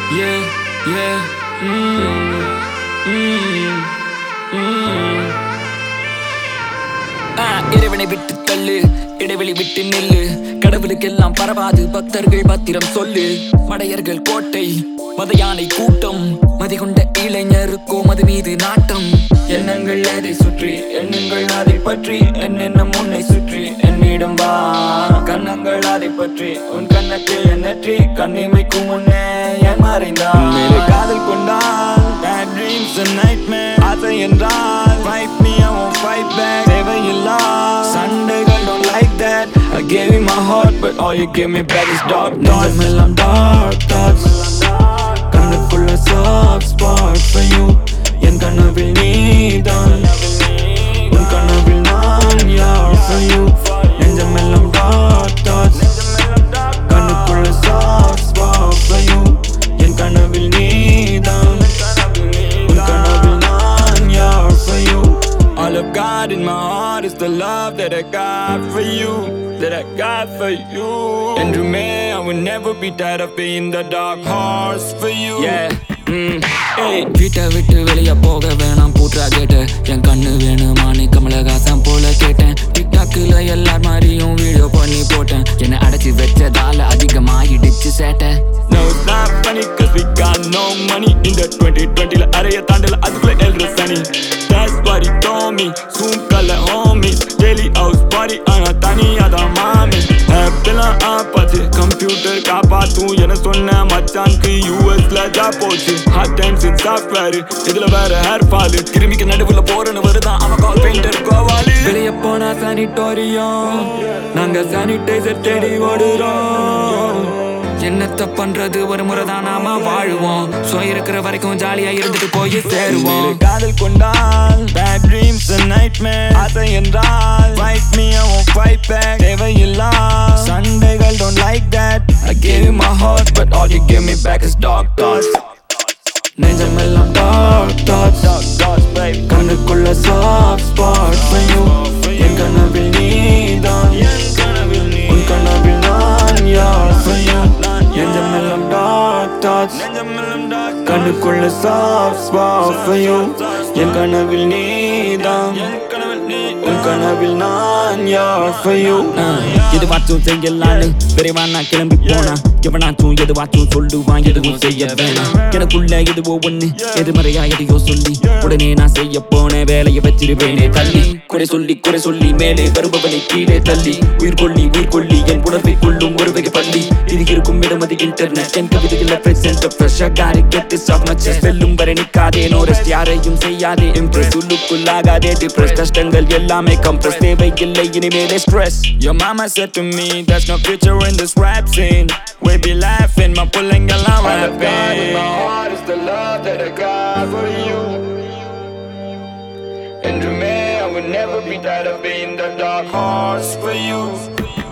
yeah, yeah. Mm, mm, mm. ஆ, இறைவனை விட்டு தள்ளு இடைவெளி விட்டு நில்லு கடவுளுக்கெல்லாம் பரவாது பக்தர்கள் பத்திரம் சொல்லு மடையர்கள் கோட்டை மத யானை கூட்டம் மதிகொண்ட இளைஞருக்கோ மது மீது நாட்டம் எண்ணங்கள் அதை சுற்றி எண்ணங்கள் அதை பற்றி என்னென்னம் உன்னை சுற்றி என்னிடம் வா கண்ணங்கள் அதை பற்றி உன் கண்ணத்தில் எண்ணற்றி கண்ணிமைக்கும் முன்னே என் மறைந்தான் மேலே காதல் கொண்டால் bad dreams and nightmare ஆசை என்றால் fight me I won't fight back தேவையில்லா சண்டைகள் don't like that I gave you my heart but all you give me back is dark thoughts எல்லாம் dark thoughts கண்ணுக்குள்ள soft spot for you என் கனவில் நீதான் உன் கனவில் நான் யார் for you நெஞ்சமெல்லாம் dark thoughts கண்ணுக்குள்ள soft spot for you என் கனவில் நீதான் உன் கனவில் நான் யார் for you All I've got in my heart is the love that I got for you That I got for you And me, I will never be tired of being the dark horse for you Yeah. Mm. Hey. வீட்டை விட்டு வெளிய போக வேணாம் பூட்ரா கேட்டு என் கண்ணு வேணுமான்னு கமலஹாசன் போல கேட்டேன் டிக்டாக்ல எல்லார் மாதிரியும் வீடியோ பண்ணி போட்டேன் என்னை அடைச்சி வச்சதால அதிகமாயிடுச்சு சேட்டை No, it's not funny cause we got no money In the 2020 ல அறைய தாண்டல அதுக்குள்ள எல்ற சனி That's what he told me Zoom கல்ல homies Daily house party ஆனா தனியாதான் மாமி ஆப்பெல்லாம் ஆப்பாச்சு கம்ப்யூட்டர் காப்பாத்தும் என சொன்ன மச்சானுக்கு யூஎஸ்ல ஜாப் போச்சு ஹார்ட் டைம்ஸ் இன் சாஃப்ட்வேர் இதுல வேற ஹேர் ஃபால் கிருமிக்கு நடுவுல போறன்னு வருதான் அவன் கால் பெயிண்டர் கோவாலி வெளிய போனா சானிட்டோரியம் நாங்க சானிடைசர் தேடி ஓடுறோம் என்னத்த பண்றது ஒரு முறை தான் நாம வாழுவோம் சோ இருக்கிற வரைக்கும் ஜாலியா இருந்துட்டு போய் சேருவோம் மேலே காதல் கொண்டால் bad dreams and nightmare ஆசை என்றால் fight me I won't fight back தேவையில்லா சண்டைகள் don't like that I gave you my heart, but all you give me back is dark thoughts. நெஞ்சமெல்லாம் dark thoughts. dark thoughts babe கண்ணுக்குள்ள soft spot for you. என் கனவில் நீதான். என் கனவில் நீ உன் கனவில் நான் யார் for you. நெஞ்சமெல்லாம் dark thoughts. நெஞ்சமெல்லாம் dark கண்ணுக்குள்ள soft spot for you. என் கனவில் நீதான். என் கனவில் நீ உன் கனவில் நான் யார் for you. எதுவாச்சும் செய்யலான்னு விரைவா நான் கிளம்பி போனா எவனாச்சும் எதுவாச்சும் சொல்லுவான் எதுவும் செய்ய வேணாம் எனக்குள்ள எதுவோ ஒண்ணு எதிர்மறையா எதையோ சொல்லி உடனே நான் செய்ய போன வேலையை வச்சிருவேனே தள்ளி குறை சொல்லி குறை சொல்லி மேலே வருபவனை கீழே தள்ளி உயிர் கொள்ளி உயிர் கொள்ளி என் உணர்வை கொள்ளும் ஒரு வகை பள்ளி இது இருக்கும் இடமது இன்டர்நெட் என் கவிதைகள் பிரசன்ட் ஃப்ரெஷ்ஷா காரி கெட்டு சாஃப்ட் மச்சஸ் வெல்லும் வரை நிக்காதே நோ ரெஸ்ட் யாரையும் செய்யாதே இம்ப்ரெஸ் உள்ளுக்குள்ளாகாதே டிப்ரெஸ் கஷ்டங்கள் எல்லாமே கம்ப்ரெஸ் தேவை இல்லை இனிமேலே stress Your mama said to me, there's no future in this rap scene. We be laughing, my pulling a lot All I've got in my rapping. heart is the love that I got for you. And to me, I will never be tired of being the dark horse Horse for you.